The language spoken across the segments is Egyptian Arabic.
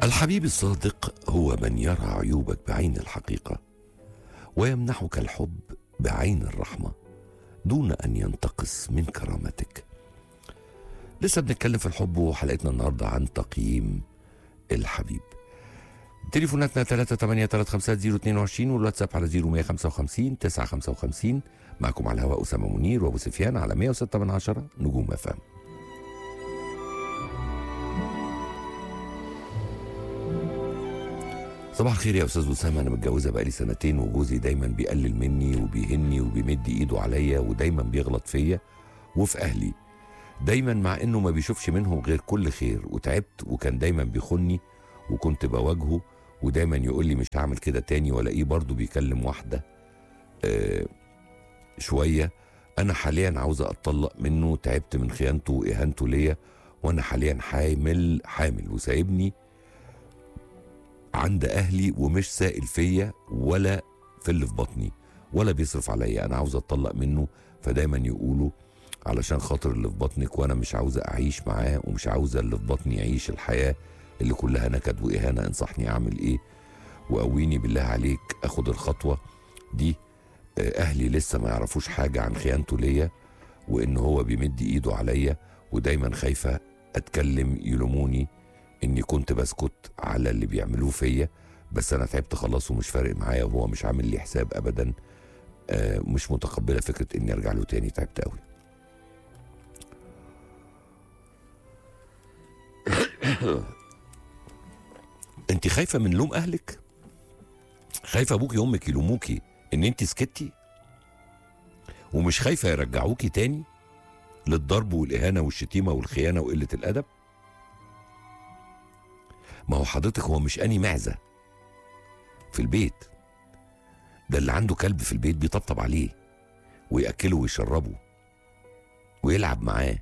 الحبيب الصادق هو من يرى عيوبك بعين الحقيقه ويمنحك الحب بعين الرحمه دون ان ينتقص من كرامتك لسه بنتكلم في الحب وحلقتنا النهارده عن تقييم الحبيب تليفوناتنا 3 8 3 5 0 22 والواتساب على 0155 955 معكم على الهواء اسامه منير وابو سفيان على 106 من عشرة نجوم افهم صباح الخير يا استاذ اسامه انا متجوزه بقالي سنتين وجوزي دايما بيقلل مني وبيهني وبيمد ايده عليا ودايما بيغلط فيا وفي اهلي دايما مع انه ما بيشوفش منهم غير كل خير وتعبت وكان دايما بيخني وكنت بواجهه ودايما يقول لي مش هعمل كده تاني والاقيه برضه بيكلم واحده آه شويه انا حاليا عاوزه اتطلق منه تعبت من خيانته واهانته ليا وانا حاليا حامل حامل وسايبني عند اهلي ومش سائل فيا ولا في اللي في بطني ولا بيصرف عليا انا عاوز اتطلق منه فدايما يقولوا علشان خاطر اللي في بطنك وانا مش عاوزه اعيش معاه ومش عاوزه اللي في بطني يعيش الحياه اللي كلها نكد واهانه انصحني اعمل ايه وقويني بالله عليك اخد الخطوه دي آه، اهلي لسه ما يعرفوش حاجه عن خيانته ليا وان هو بيمد ايده عليا ودايما خايفه اتكلم يلوموني اني كنت بسكت على اللي بيعملوه فيا بس انا تعبت خلاص ومش فارق معايا وهو مش عامل لي حساب ابدا آه، مش متقبله فكره اني ارجع له تاني تعبت قوي انت خايفه من لوم اهلك خايفه ابوكي وامك يلوموكي ان انت سكتي ومش خايفه يرجعوكي تاني للضرب والاهانه والشتيمه والخيانه وقله الادب ما هو حضرتك هو مش اني معزه في البيت ده اللي عنده كلب في البيت بيطبطب عليه وياكله ويشربه ويلعب معاه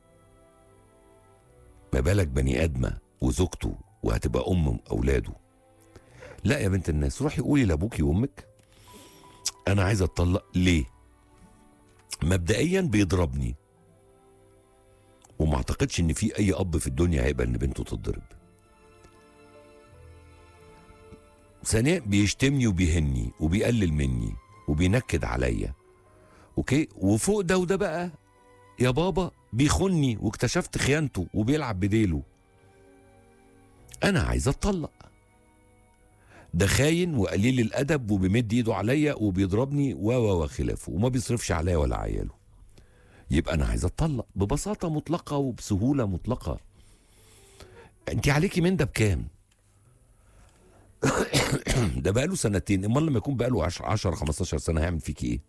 ما بالك بني ادمه وزوجته وهتبقى ام اولاده لا يا بنت الناس روحي قولي لابوكي وامك انا عايز اتطلق ليه مبدئيا بيضربني وما اعتقدش ان في اي اب في الدنيا هيقبل ان بنته تتضرب ثانيا بيشتمني وبيهني وبيقلل مني وبينكد عليا اوكي وفوق ده وده بقى يا بابا بيخني واكتشفت خيانته وبيلعب بديله انا عايز اتطلق ده خاين وقليل الادب وبيمد ايده عليا وبيضربني و و وخلافه وما بيصرفش عليا ولا عياله يبقى انا عايز اتطلق ببساطه مطلقه وبسهوله مطلقه انت عليكي من ده بكام ده بقاله سنتين امال لما يكون بقاله 10 10 15 سنه هيعمل فيكي ايه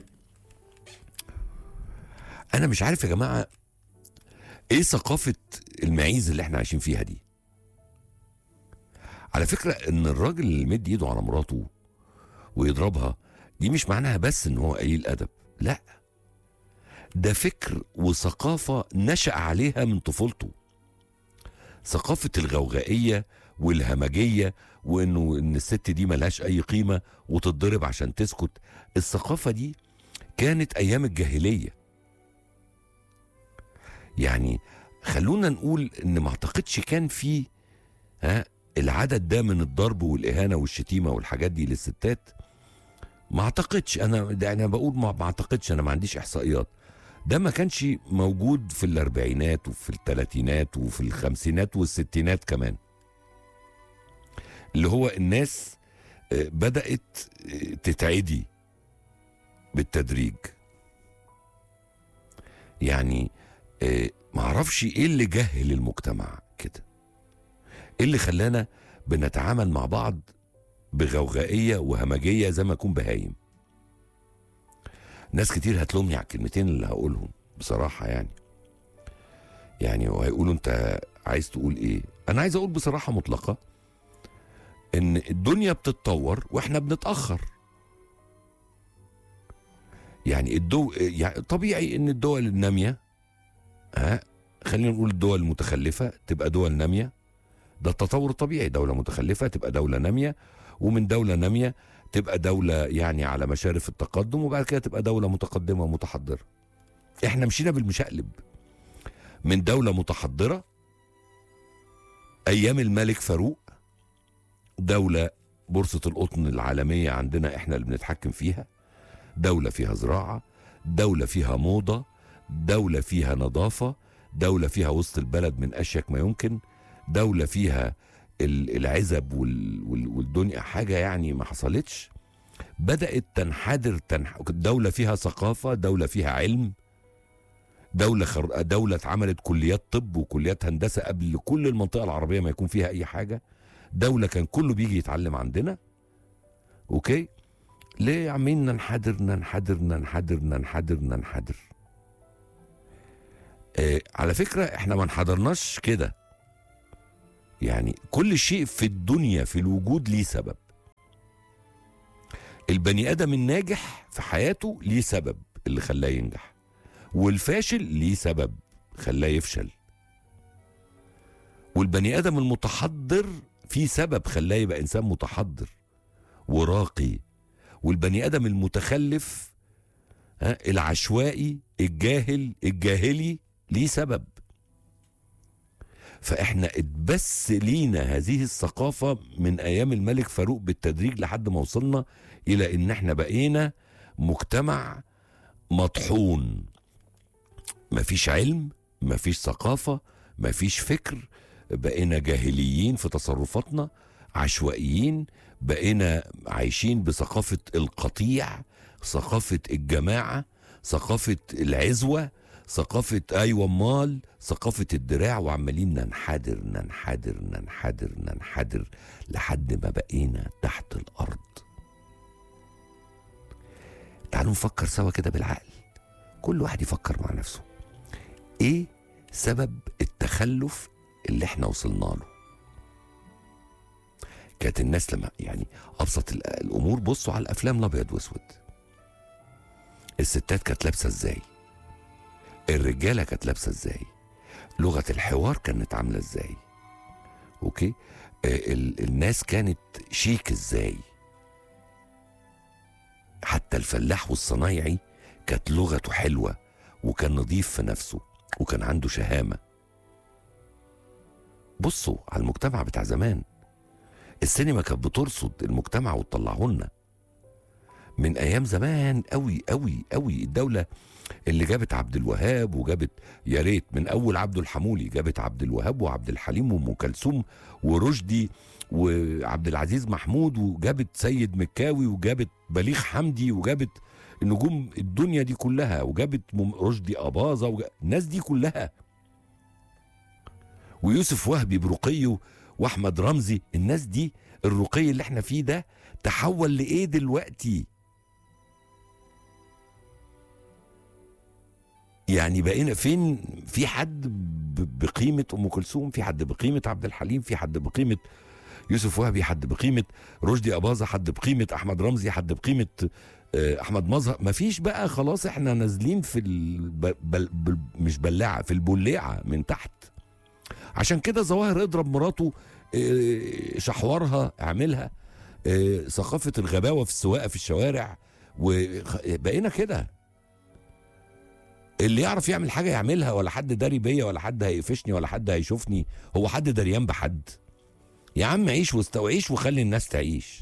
انا مش عارف يا جماعه ايه ثقافه المعيز اللي احنا عايشين فيها دي على فكره ان الراجل اللي يمد ايده على مراته ويضربها دي مش معناها بس ان هو قليل ادب لا ده فكر وثقافه نشا عليها من طفولته ثقافه الغوغائيه والهمجيه وانه ان الست دي ملهاش اي قيمه وتتضرب عشان تسكت الثقافه دي كانت ايام الجاهليه يعني خلونا نقول ان ما اعتقدش كان في ها العدد ده من الضرب والاهانه والشتيمه والحاجات دي للستات ما اعتقدش انا ده انا بقول ما ما اعتقدش انا ما عنديش احصائيات ده ما كانش موجود في الاربعينات وفي الثلاثينات وفي الخمسينات والستينات كمان اللي هو الناس آه، بدات آه، تتعدي بالتدريج يعني آه، معرفش ايه اللي جهل المجتمع كده ايه اللي خلانا بنتعامل مع بعض بغوغائيه وهمجيه زي ما اكون بهايم ناس كتير هتلومني على الكلمتين اللي هقولهم بصراحه يعني يعني وهيقولوا انت عايز تقول ايه انا عايز اقول بصراحه مطلقه ان الدنيا بتتطور واحنا بنتاخر يعني الدو يعني طبيعي ان الدول الناميه ها خلينا نقول الدول المتخلفه تبقى دول ناميه ده التطور الطبيعي دوله متخلفه تبقى دوله ناميه ومن دوله ناميه تبقى دوله يعني على مشارف التقدم وبعد كده تبقى دوله متقدمه ومتحضره احنا مشينا بالمشقلب من دوله متحضره ايام الملك فاروق دولة بورصة القطن العالمية عندنا احنا اللي بنتحكم فيها دولة فيها زراعة دولة فيها موضة دولة فيها نظافة دولة فيها وسط البلد من أشيك ما يمكن دولة فيها ال- العزب وال- وال- والدنيا حاجة يعني ما حصلتش بدأت تنحدر تنح... دولة فيها ثقافة دولة فيها علم دولة خر... دولة اتعملت كليات طب وكليات هندسة قبل كل المنطقة العربية ما يكون فيها أي حاجة دولة كان كله بيجي يتعلم عندنا أوكي ليه عمالين ننحدر ننحدر ننحدر ننحدر ننحدر آه على فكرة احنا ما انحدرناش كده يعني كل شيء في الدنيا في الوجود ليه سبب البني ادم الناجح في حياته ليه سبب اللي خلاه ينجح والفاشل ليه سبب خلاه يفشل والبني ادم المتحضر في سبب خلاه يبقى انسان متحضر وراقي والبني ادم المتخلف ها العشوائي الجاهل الجاهلي ليه سبب فاحنا اتبث لينا هذه الثقافه من ايام الملك فاروق بالتدريج لحد ما وصلنا الى ان احنا بقينا مجتمع مطحون مفيش علم مفيش ثقافه مفيش فكر بقينا جاهليين في تصرفاتنا عشوائيين بقينا عايشين بثقافه القطيع ثقافه الجماعه ثقافه العزوه ثقافة أيوة مال ثقافة الدراع وعمالين ننحدر ننحدر ننحدر ننحدر لحد ما بقينا تحت الأرض تعالوا نفكر سوا كده بالعقل كل واحد يفكر مع نفسه ايه سبب التخلف اللي احنا وصلنا له كانت الناس لما يعني ابسط ال- الامور بصوا على الافلام الابيض واسود الستات كانت لابسه ازاي الرجاله كانت لابسه ازاي لغه الحوار كانت عامله ازاي اوكي آه، ال- الناس كانت شيك ازاي حتى الفلاح والصنايعي كانت لغته حلوه وكان نظيف في نفسه وكان عنده شهامه بصوا على المجتمع بتاع زمان السينما كانت بترصد المجتمع وتطلعه لنا من ايام زمان قوي قوي قوي الدوله اللي جابت عبد الوهاب وجابت يا ريت من اول عبد الحمولي جابت عبد الوهاب وعبد الحليم وام كلثوم ورشدي وعبد العزيز محمود وجابت سيد مكاوي وجابت بليغ حمدي وجابت نجوم الدنيا دي كلها وجابت مم- رشدي اباظه وج... الناس دي كلها ويوسف وهبي برقيه واحمد رمزي الناس دي الرقي اللي احنا فيه ده تحول لايه دلوقتي يعني بقينا فين في حد ب- بقيمه ام كلثوم في حد بقيمه عبد الحليم في حد بقيمه يوسف وهبي حد بقيمه رشدي اباظه حد بقيمه احمد رمزي حد بقيمه آه، احمد مظهر مفيش بقى خلاص احنا نازلين في الب... بل... بل... مش بلاعه في البلاعه من تحت عشان كده ظواهر اضرب مراته آه، شحورها اعملها آه، ثقافه الغباوه في السواقه في الشوارع وبقينا كده اللي يعرف يعمل حاجه يعملها ولا حد داري بيا ولا حد هيقفشني ولا حد هيشوفني هو حد دريان بحد يا عم عيش واستوعيش وخلي الناس تعيش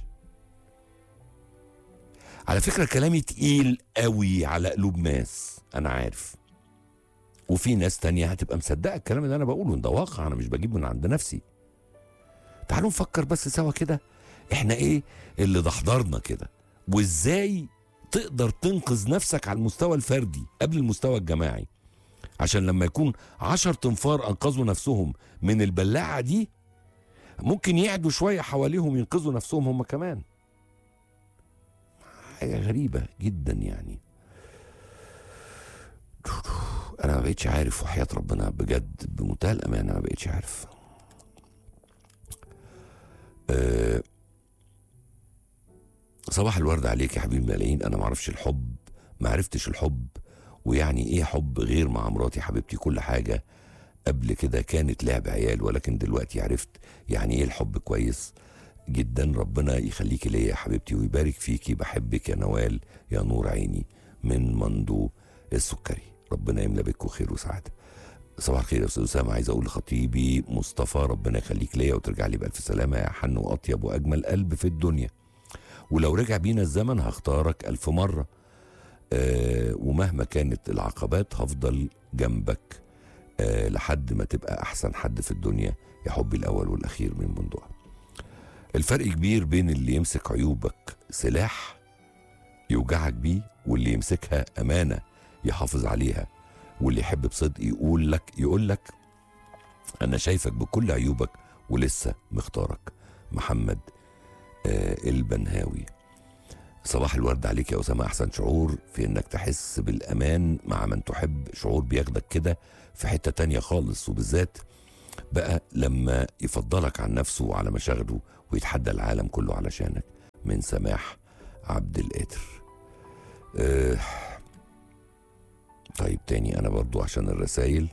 على فكرة كلامي تقيل قوي على قلوب ناس أنا عارف وفي ناس تانية هتبقى مصدقة الكلام اللي أنا بقوله ده واقع أنا مش بجيب من عند نفسي تعالوا نفكر بس سوا كده إحنا إيه اللي دحضرنا كده وإزاي تقدر تنقذ نفسك على المستوى الفردي قبل المستوى الجماعي عشان لما يكون عشر تنفار أنقذوا نفسهم من البلاعة دي ممكن يعدوا شوية حواليهم ينقذوا نفسهم هم كمان حاجة غريبة جدا يعني أنا ما بقتش عارف وحياة ربنا بجد بمنتهى الأمانة ما بقتش عارف أه صباح الورد عليك يا حبيبي ملايين أنا ما أعرفش الحب ما عرفتش الحب ويعني إيه حب غير مع مراتي حبيبتي كل حاجة قبل كده كانت لعب عيال ولكن دلوقتي عرفت يعني إيه الحب كويس جدا ربنا يخليكي ليا يا حبيبتي ويبارك فيكي بحبك يا نوال يا نور عيني من مندو السكري ربنا يملى بك خير وسعاده صباح الخير يا استاذ اسامه عايز اقول لخطيبي مصطفى ربنا يخليك ليا وترجع لي بالف سلامه يا حن واطيب واجمل قلب في الدنيا ولو رجع بينا الزمن هختارك الف مره أه ومهما كانت العقبات هفضل جنبك أه لحد ما تبقى احسن حد في الدنيا يا حبي الاول والاخير من بندقه الفرق كبير بين اللي يمسك عيوبك سلاح يوجعك بيه واللي يمسكها امانه يحافظ عليها واللي يحب بصدق يقول لك يقول لك انا شايفك بكل عيوبك ولسه مختارك محمد آه البنهاوي صباح الورد عليك يا اسامه احسن شعور في انك تحس بالامان مع من تحب شعور بياخدك كده في حته تانية خالص وبالذات بقى لما يفضلك عن نفسه وعلى مشاغله ويتحدى العالم كله علشانك من سماح عبد القادر أه طيب تاني انا برضو عشان الرسايل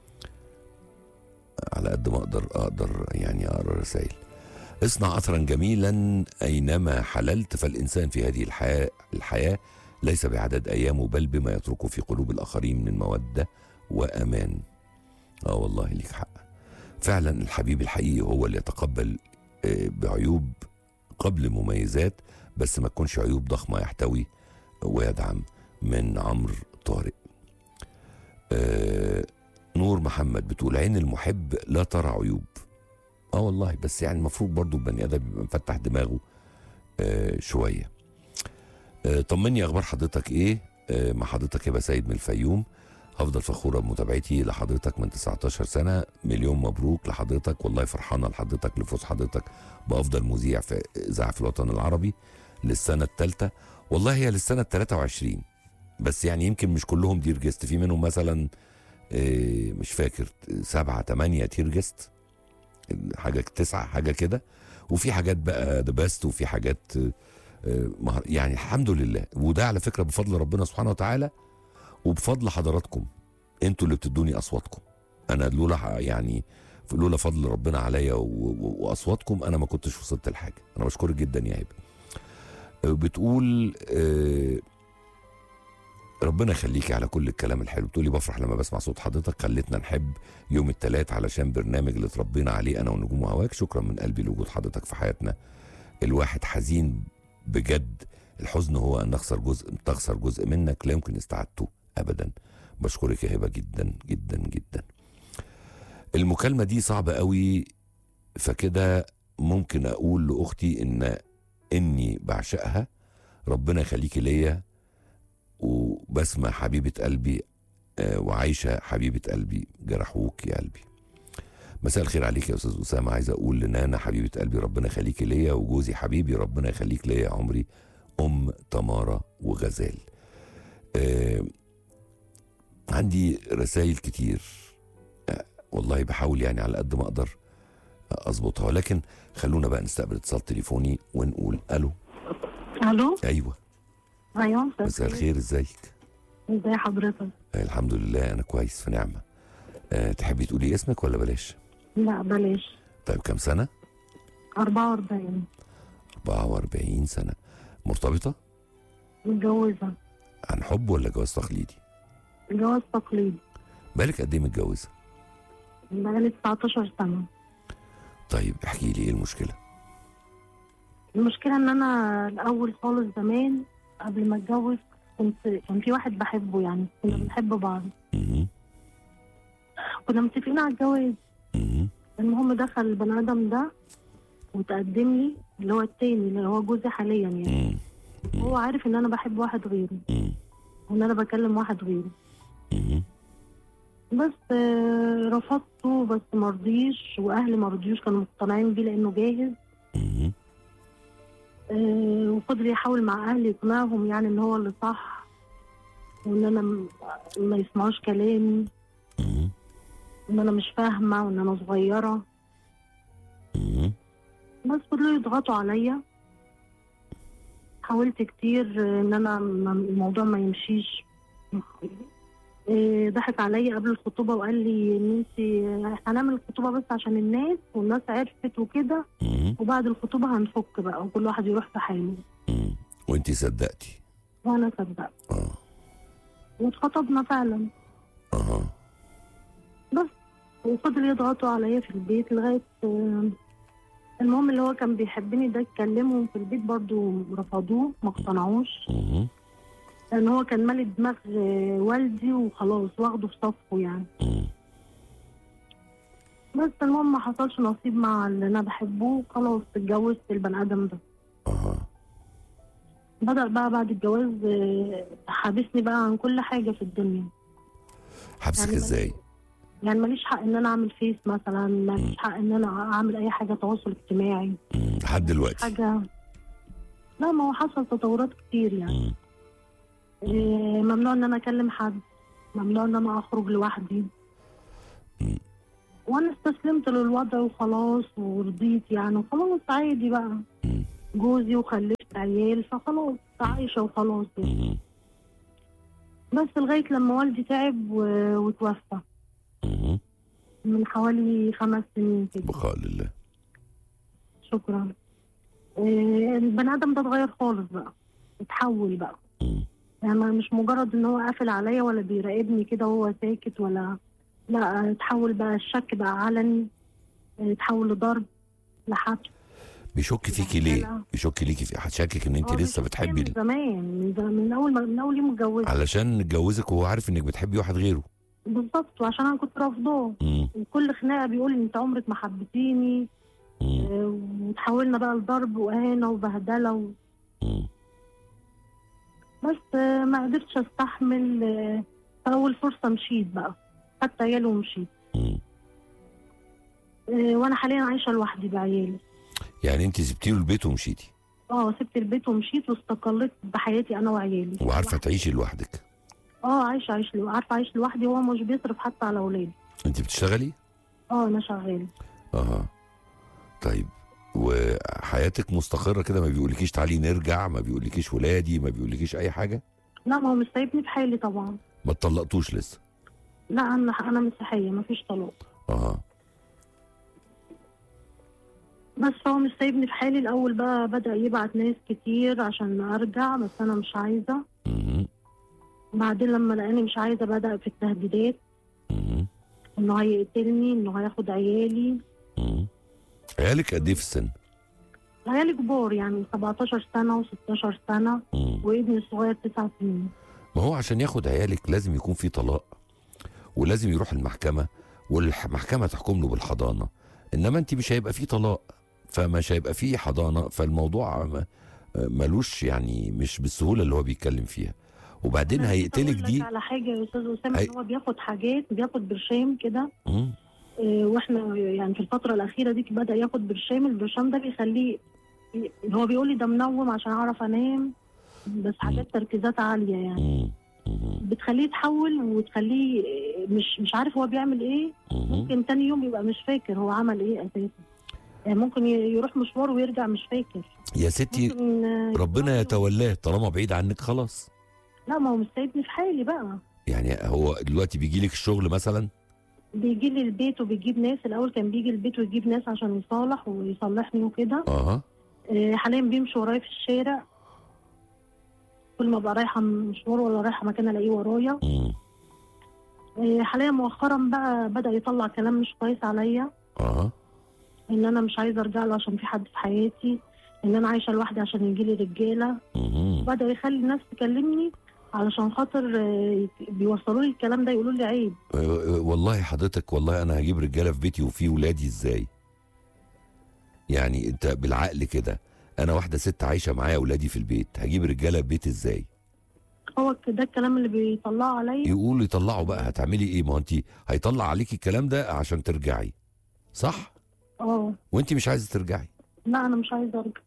على قد ما اقدر اقدر يعني اقرا رسائل اصنع اثرا جميلا اينما حللت فالانسان في هذه الحياه الحياه ليس بعدد ايامه بل بما يتركه في قلوب الاخرين من موده وامان اه والله ليك حق فعلا الحبيب الحقيقي هو اللي يتقبل بعيوب قبل مميزات بس ما تكونش عيوب ضخمه يحتوي ويدعم من عمرو طارق آه نور محمد بتقول عين المحب لا ترى عيوب اه والله بس يعني المفروض برضو البني ادم يبقى مفتح دماغه آه شويه آه طمني اخبار حضرتك ايه آه مع حضرتك هبه سيد من الفيوم هفضل فخوره بمتابعتي لحضرتك من 19 سنه مليون مبروك لحضرتك والله فرحانه لحضرتك لفوز حضرتك بافضل مذيع في اذاعه في الوطن العربي للسنه الثالثه والله هي للسنه ال 23 بس يعني يمكن مش كلهم دير جيست في منهم مثلا إيه مش فاكر سبعة تمانية تير جيست حاجة تسعة حاجة كده وفي حاجات بقى ذا بيست وفي حاجات يعني الحمد لله وده على فكرة بفضل ربنا سبحانه وتعالى وبفضل حضراتكم انتوا اللي بتدوني اصواتكم انا لولا يعني لولا فضل ربنا عليا واصواتكم انا ما كنتش وصلت لحاجه انا بشكرك جدا يا هبه بتقول آه ربنا يخليكي على كل الكلام الحلو بتقولي بفرح لما بسمع صوت حضرتك خلتنا نحب يوم الثلاث علشان برنامج اللي اتربينا عليه انا ونجوم هواك شكرا من قلبي لوجود حضرتك في حياتنا الواحد حزين بجد الحزن هو ان نخسر جزء تخسر جزء منك لا يمكن استعادته ابدا بشكرك يا هبه جدا جدا جدا المكالمه دي صعبه قوي فكده ممكن اقول لاختي ان اني بعشقها ربنا يخليكي ليا وبسمة حبيبة قلبي آه وعايشة حبيبة قلبي جرحوك يا قلبي مساء الخير عليك يا استاذ اسامه عايز اقول لنانا حبيبه قلبي ربنا يخليكي ليا وجوزي حبيبي ربنا يخليك ليا يا عمري ام تمارا وغزال آه عندي رسائل كتير آه والله بحاول يعني على قد ما اقدر اظبطها ولكن خلونا بقى نستقبل اتصال تليفوني ونقول الو الو ايوه ايوه مساء الخير ازيك ازي حضرتك آه الحمد لله انا كويس في نعمه أه تحبي تقولي اسمك ولا بلاش لا بلاش طيب كم سنه 44 44 سنه مرتبطه متجوزة عن حب ولا جواز تقليدي جواز تقليدي بالك قد ايه متجوزه بقالي 19 سنة طيب احكي لي ايه المشكله المشكلة ان انا الاول خالص زمان قبل ما اتجوز كنت كان في واحد بحبه يعني كنا مم. بنحب بعض مهم. كنا متفقين على الجواز مهم. المهم دخل البني ادم ده وتقدم لي اللي هو التاني اللي هو جوزي حاليا يعني مم. هو عارف ان انا بحب واحد غيره مم. وان انا بكلم واحد غيره مهم. بس آه، رفضته بس مرضيش واهلي مرضيوش كانوا مقتنعين بيه لانه جاهز مهم. آه، وفضل يحاول مع اهلي يقنعهم يعني ان هو اللي صح وان انا م- ما يسمعوش كلامي مهم. وان انا مش فاهمه وان انا صغيره مهم. بس فضلوا يضغطوا عليا حاولت كتير آه، ان انا ما- الموضوع ما يمشيش آه، ضحك عليا قبل الخطوبه وقال لي ان انت احنا هنعمل الخطوبه بس عشان الناس والناس عرفت وكده مهم. وبعد الخطوبه هنفك بقى وكل واحد يروح في حاله مم. وانتي صدقتي وانا صدقت اه واتخطبنا فعلا اه بس وفضل يضغطوا عليا في البيت لغايه آه، المهم اللي هو كان بيحبني ده اتكلمهم في البيت برضو رفضوه ما اقتنعوش مهم. لان هو كان مالي دماغ آه، والدي وخلاص واخده في صفه يعني مم. بس المهم ما حصلش نصيب مع اللي انا بحبه وخلاص اتجوزت البني ادم ده اها بدأ بقى بعد الجواز آه، حابسني بقى عن كل حاجة في الدنيا حبسك يعني ازاي يعني ماليش حق ان انا اعمل فيس مثلا ماليش حق ان انا اعمل اي حاجة تواصل اجتماعي مم. لحد دلوقتي حاجة لا ما هو حصل تطورات كتير يعني مم. آه، ممنوع ان انا اكلم حد ممنوع ان انا اخرج لوحدي مم. وانا استسلمت للوضع وخلاص ورضيت يعني وخلاص عادي بقى مم. جوزي وخلفت عيال فخلاص عايشة وخلاص يعني. مم. بس لغاية لما والدي تعب و- وتوفى مم. من حوالي خمس سنين كده بقاء لله شكرا آه، البني ادم ده اتغير خالص بقى اتحول بقى مم. يعني ما- مش مجرد ان هو قافل عليا ولا بيراقبني كده وهو ساكت ولا لا اتحول بقى الشك بقى علني آه، اتحول لضرب لحبس بيشك فيكي لا. ليه بيشك ليكي في شاكك ان انت هو لسه بيشوف فيا بتحبي من زمان من, زمان من اول ما من اول يوم اتجوزت علشان اتجوزك وهو عارف انك بتحبي واحد غيره بالظبط وعشان انا كنت رافضاه مم. وكل خناقه بيقول لي انت عمرك ما حبيتيني مم. آه، وتحولنا بقى لضرب واهانه وبهدله و... مم. بس آه، ما قدرتش استحمل آه، في اول فرصه مشيت بقى خدت عيالي ومشيت مم. آه، وانا حاليا عايشه لوحدي بعيالي يعني انت سبتي له البيت ومشيتي اه سبت البيت ومشيت واستقلت بحياتي انا وعيالي وعارفه تعيشي لوحدك اه عايشه عايش لو... عارفه اعيش لوحدي هو مش بيصرف حتى على اولادي انت بتشتغلي اه انا شغاله اها طيب وحياتك مستقره كده ما بيقولكيش تعالي نرجع ما بيقولكيش ولادي ما بيقولكيش اي حاجه لا ما هو مش سايبني في حالي طبعا ما اتطلقتوش لسه لا انا انا مسيحيه ما فيش طلاق اها بس هو مش سايبني في حالي الاول بقى بدا يبعت ناس كتير عشان ارجع بس انا مش عايزه مهم. بعدين لما لقاني مش عايزه بدا في التهديدات مهم. انه هيقتلني انه هياخد عيالي مهم. عيالك قد ايه في السن؟ عيالي كبار يعني 17 سنه و16 سنه مم. وابني الصغير 9 سنين ما هو عشان ياخد عيالك لازم يكون في طلاق ولازم يروح المحكمة والمحكمة تحكم له بالحضانة إنما أنت مش هيبقى في طلاق فمش هيبقى في حضانة فالموضوع ما- ملوش يعني مش بالسهولة اللي هو بيتكلم فيها وبعدين أنا نسيت هيقتلك أقول لك دي على حاجه يا استاذ اسامه هي- ان هو بياخد حاجات بياخد برشام كده مم. آه، واحنا يعني في الفتره الاخيره دي بدا ياخد برشام البرشام ده بيخليه هو بيقول لي ده منوم عشان اعرف انام بس حاجات تركيزات عاليه يعني مم. مم. بتخليه يتحول وتخليه آه، مش مش عارف هو بيعمل ايه مم. ممكن تاني يوم يبقى مش فاكر هو عمل ايه اساسا يعني ممكن ي- يروح مشوار ويرجع مش فاكر يا ستي ممكن آه، ربنا يروح- يتولاه طالما بعيد عنك خلاص لا ما هو مش سايبني في حالي بقى يعني هو دلوقتي بيجي لك الشغل مثلا بيجي لي البيت وبيجيب ناس الاول كان بيجي البيت ويجيب ناس عشان يصالح ويصلحني وكده اه آه، حاليا بيمشي ورايا في الشارع كل ما ابقى رايحه مشوار ولا رايحه مكان الاقيه ورايا مم. آه، حاليا مؤخرا بقى بدا يطلع كلام مش كويس عليا اه ان انا مش عايزه ارجع له عشان في حد في حياتي ان انا عايشه لوحدي عشان يجي لي رجاله مم. بدا يخلي الناس تكلمني علشان خاطر آه، بيوصلوا لي الكلام ده يقولوا لي عيب أه، والله حضرتك والله انا هجيب رجاله في بيتي وفي ولادي ازاي يعني انت بالعقل كده انا واحده ست عايشه معايا ولادي في البيت هجيب رجاله في بيتي ازاي هو ك- ده الكلام اللي بيطلعه عليا يقولوا يطلعوا بقى هتعملي ايه ما هو انت هيطلع عليكي الكلام ده عشان ترجعي صح اه وانت مش عايزه ترجعي لا انا مش عايزه ارجع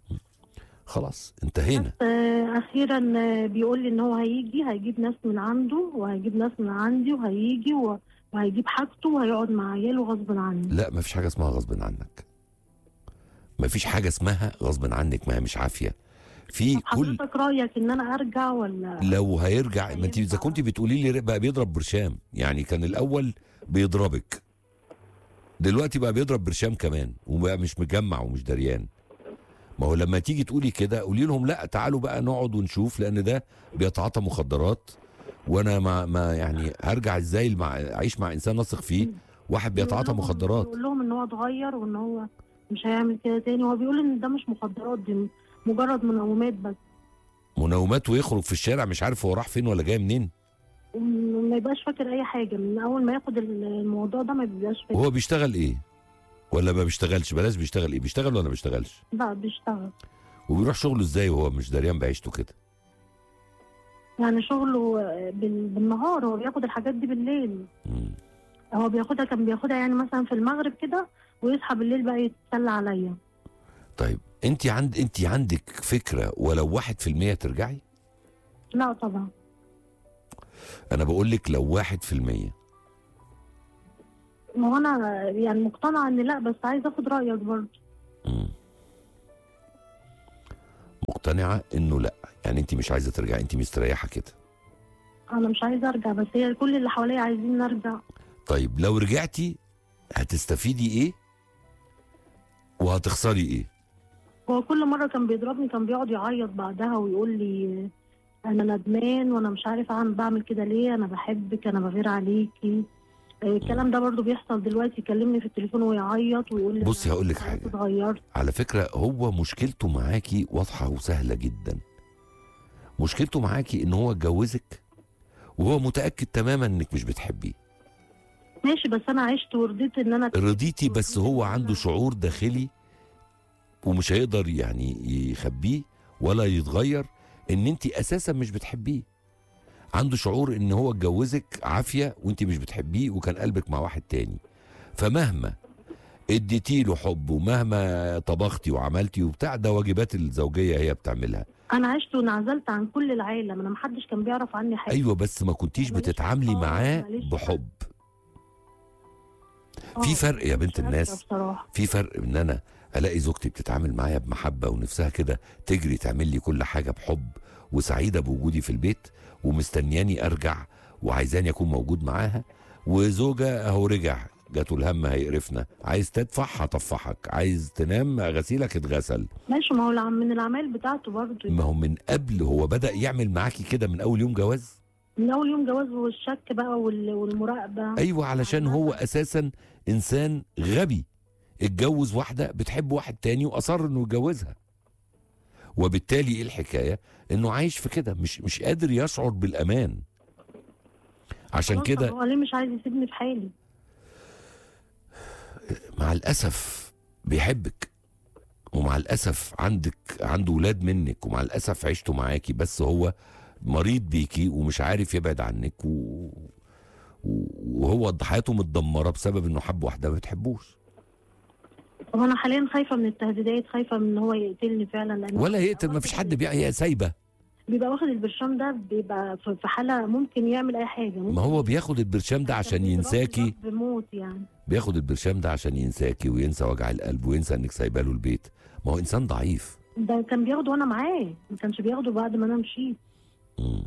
خلاص انتهينا بس آه، اخيرا آه، بيقول لي ان هو هيجي هيجيب ناس من عنده وهيجيب ناس من عندي وهيجي و- وهيجيب حاجته وهيقعد مع عياله غصب عني لا ما فيش حاجه اسمها غصب عنك ما فيش حاجه اسمها غصب عنك ما هي مش عافيه في طب كل حضرتك رايك ان انا ارجع ولا لو هيرجع ما انت اذا كنت بتقولي لي بقى بيضرب برشام يعني كان الاول بيضربك دلوقتي بقى بيضرب برشام كمان وبقى مش مجمع ومش دريان ما هو لما تيجي تقولي كده قولي لهم لا تعالوا بقى نقعد ونشوف لان ده بيتعاطى مخدرات وانا ما ما يعني هرجع ازاي مع اعيش مع انسان اثق فيه واحد بيتعاطى بيقول لهم- مخدرات بيقول لهم ان هو اتغير وان هو مش هيعمل كده تاني هو بيقول ان ده مش مخدرات دي مجرد منومات بس منومات ويخرج في الشارع مش عارف هو راح فين ولا جاي منين وما يبقاش فاكر اي حاجه من اول ما ياخد الموضوع ده ما بيبقاش فاكر وهو بيشتغل ايه ولا ما بيشتغلش بلاش بيشتغل ايه بيشتغل ولا ما بيشتغلش لا بيشتغل وبيروح شغله ازاي وهو مش دريان بعيشته كده يعني شغله بال- بالنهار هو بياخد الحاجات دي بالليل مم. هو بياخدها كان بياخدها يعني مثلا في المغرب كده ويصحى بالليل بقى يتسلى عليا طيب انت عند انت عندك فكره ولو واحد في المية ترجعي لا طبعا انا بقول لك لو واحد في المية ما هو انا يعني مقتنعه ان لا بس عايز اخد رايك برضه مم. مقتنعه انه لا يعني انت مش عايزه ترجعي انت مستريحه كده انا مش عايزه ارجع بس هي كل اللي حواليا عايزين نرجع طيب لو رجعتي هتستفيدي ايه وهتخسري ايه هو كل مره كان بيضربني كان بيقعد يعيط بعدها ويقول لي انا ندمان وانا مش عارف اعمل بعمل كده ليه انا بحبك انا بغير عليكي آه، الكلام ده برضو بيحصل دلوقتي يكلمني في التليفون ويعيط ويقول لي بصي أنا هقول لك خلاص حاجة. اتغيرت على فكرة هو مشكلته معاكي واضحة وسهلة جدا مشكلته معاكي ان هو اتجوزك وهو متأكد تماما انك مش بتحبيه ماشي بس انا عشت ورضيت ان انا رضيتي بس هو عنده شعور داخلي ومش هيقدر يعني يخبيه ولا يتغير ان انت اساسا مش بتحبيه عنده شعور ان هو اتجوزك عافية وانت مش بتحبيه وكان قلبك مع واحد تاني فمهما اديتي له حب ومهما طبختي وعملتي وبتاع ده واجبات الزوجية هي بتعملها انا عشت وانعزلت عن كل العالم انا محدش كان بيعرف عني حاجه ايوه بس ما كنتيش ماليش بتتعاملي آه، معاه ماليش بحب آه، في فرق يا بنت مش قادرة الناس بصراحه في فرق ان انا الاقي زوجتي بتتعامل معايا بمحبه ونفسها كده تجري تعمل لي كل حاجه بحب وسعيده بوجودي في البيت ومستنياني ارجع وعايزاني اكون موجود معاها وزوجه اهو رجع جاته الهم هيقرفنا عايز تدفع هطفحك عايز تنام غسيلك اتغسل ماشي ما هو العم- من الاعمال بتاعته برضه ما هو من قبل هو بدا يعمل معاكي كده من اول يوم جواز من اول يوم جواز والشك بقى وال- والمراقبه ايوه علشان هو اساسا انسان غبي اتجوز واحده بتحب واحد تاني واصر انه يتجوزها وبالتالي ايه الحكايه انه عايش في كده مش مش قادر يشعر بالامان عشان خلاص، كده طب هو ليه مش عايز يسيبني في حالي مع الاسف بيحبك ومع الاسف عندك عنده ولاد منك ومع الاسف عيشته معاكي بس هو مريض بيكي ومش عارف يبعد عنك و... و- وهو حياته متدمره بسبب انه حب واحده ما بتحبوش طب انا حاليا خايفه من التهديدات خايفه من ان هو يقتلني فعلا لان ولا هو يقتل ما فيش حد بيع هي سايبه بيبقى واخد البرشام ده بيبقى في في حاله ممكن يعمل اي حاجه ممكن ما هو بياخد البرشام ده عشان بيضربني ينساكي ضرب بموت يعني بياخد البرشام ده عشان ينساكي وينسى وجع القلب وينسى انك سايبه له البيت ما هو انسان ضعيف ده كان بياخده وانا معاه ما كانش بياخده بعد ما انا مشيت مم.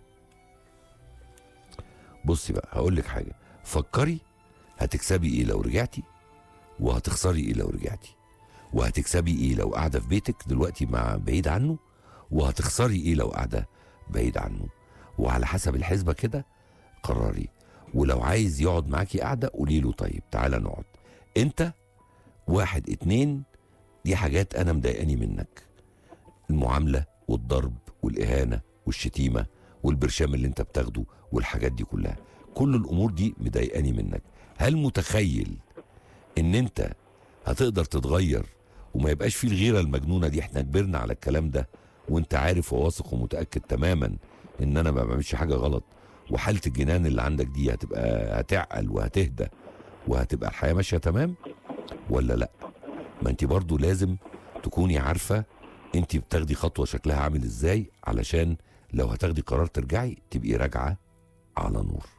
بصي بقى هقول لك حاجه فكري هتكسبي ايه لو رجعتي وهتخسري ايه لو رجعتي وهتكسبي ايه لو قاعده في بيتك دلوقتي مع بعيد عنه وهتخسري ايه لو قاعده بعيد عنه وعلى حسب الحسبه كده قرري ولو عايز يقعد معاكي قاعده قولي له طيب تعالى نقعد انت واحد اتنين دي حاجات انا مضايقاني منك المعامله والضرب والاهانه والشتيمه والبرشام اللي انت بتاخده والحاجات دي كلها كل الامور دي مضايقاني منك هل متخيل ان انت هتقدر تتغير وما يبقاش فيه الغيره المجنونه دي احنا كبرنا على الكلام ده وانت عارف وواثق ومتاكد تماما ان انا ما بعملش حاجه غلط وحاله الجنان اللي عندك دي هتبقى هتعقل وهتهدى وهتبقى الحياه ماشيه تمام ولا لا ما انت برضو لازم تكوني عارفه انت بتاخدي خطوه شكلها عامل ازاي علشان لو هتاخدي قرار ترجعي تبقي راجعه على نور